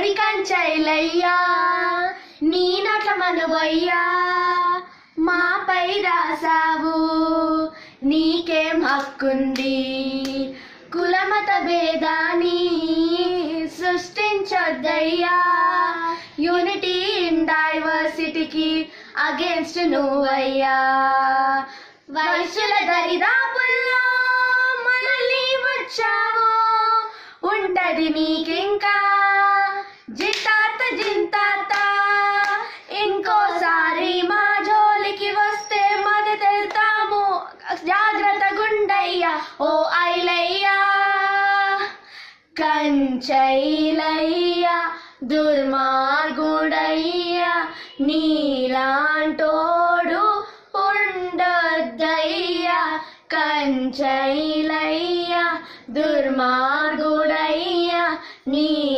ఒరి కంచైలయ్యా నీ నట్ల మనవయ్యా మాపై రాసావు నీకేం హక్కుంది కులమత భేదాన్ని సృష్టించొద్దయ్యా యూనిటీ ఇన్ డైవర్సిటీకి అగేన్స్ట్ నువ్వయ్యా వయసుల దరిదాపుల్లో మనల్ని వచ్చావు ఉంటది నీకింకా జితాత జింతాత ఇంకోసారి మా జోలికి వస్తే మద్దతెళ్తాము జాగ్రత్త గుండయ్యా ఓ ఐలయ్యా కంచైలయ్యా దుర్మార్గుడయ్యా నీలాంటోడు ఉండొద్దయ్యా కంచైలయ్యా దుర్మార్గుడయ్యా నీ